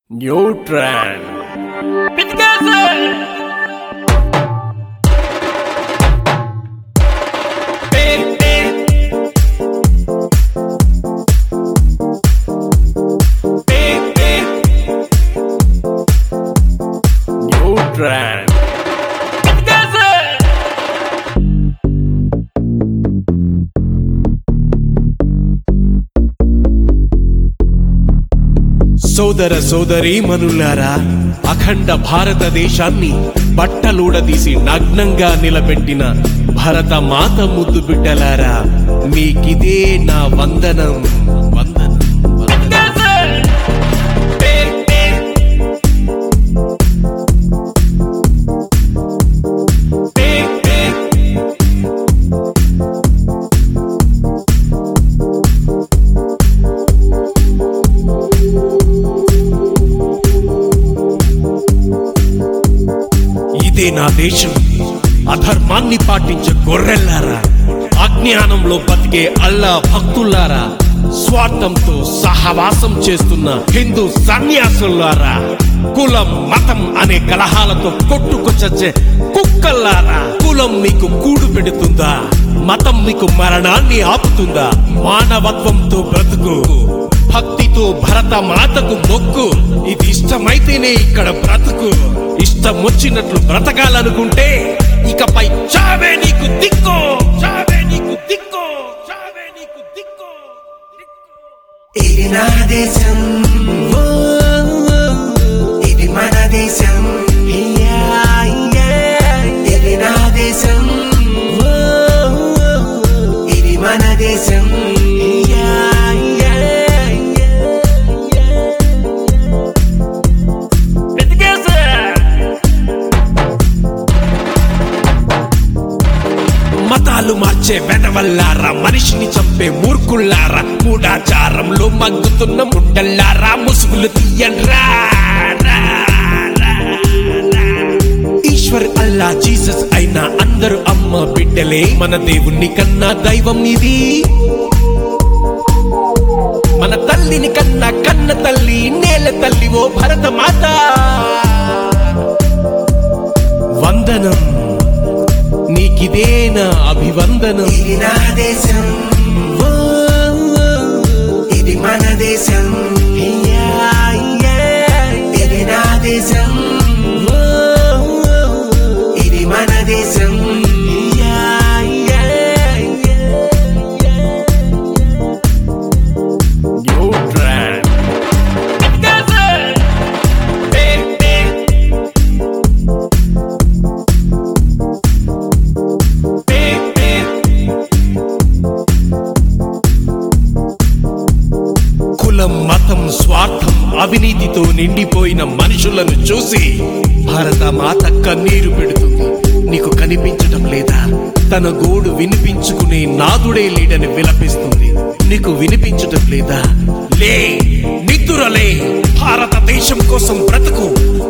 Neutron neutron సోదర సోదరీ మనులారా అఖండ భారతదేశాన్ని బట్టలూడదీసి నగ్నంగా నిలబెట్టిన భరత మాత ముద్దు బిడ్డలారా మీకిదే నా వందనం వందనం వందనం. ఇదే నా దేశం అధర్మాన్ని పాటించే గొర్రెల్లారా అజ్ఞానంలో బతికే అల్లా భక్తులారా స్వార్థంతో సహవాసం చేస్తున్న హిందూ సన్యాసులారా కులం మతం అనే కలహాలతో కొట్టుకొచ్చే కుక్కల్లారా కులం మీకు కూడు పెడుతుందా మతం మీకు మరణాన్ని ఆపుతుందా మానవత్వంతో బ్రతుకు భక్తితో భరత మాతకు మొక్కు ఇది ఇష్టమైతేనే ఇక్కడ బ్రతుకు ఇష్టం వచ్చినట్లు బ్రతకాలనుకుంటే ఇకపై చావే నీకు దిక్కు చావే నీకు దిక్కు చావే నీకు దిక్కు ఇది నా దేశం ఓ, ఇది మన దేశం ఇయ్యా, ఇయ్యా. ఇది నా దేశం ఓ, ఇది మన దేశం ఇయ్యా, ఇయ్యా, ఇయ్యా. మతాలు మార్చే వెదవల్లారా మనిషిని చంపే మూర్ఖుల్లారా మూడాచారంలో మగ్గుతున్న ముండల్లారా ముసుగులు తీయండ్రా రా, రా, రా. ఈశ్వర్ అల్లా జీసస్ అయినా అందరూ అమ్మ బిడ్డలే మన దేవుణ్ణి కన్నా దైవం ఇది మన తల్లిని కన్నా కన్న తల్లి నేల తల్లి ఓ భరత మాత వందనం నీకిదే నా అభివందనం ఇది నా దేశం ఓ, ఇది మన దేశం ఇయ్యా, ఇయ్యా. ఇది నా దేశం ఓ, ఇది మన దేశం ఇయ్యా, ఇయ్యా, ఇయ్యా. న్యూట్రాన్ కులం మతం స్వార్థం అవినీతితో నిండిపోయిన మనుషులను చూసి భారత మాత కన్నీరు పెడుతుంది నీకు కనిపించటం లేదా తన గోడు వినిపించుకునే నాదుడే లేడని విలపిస్తుంది నీకు వినిపించటం లేదా లే నిద్దురలే భారతదేశం కోసం బ్రతుకు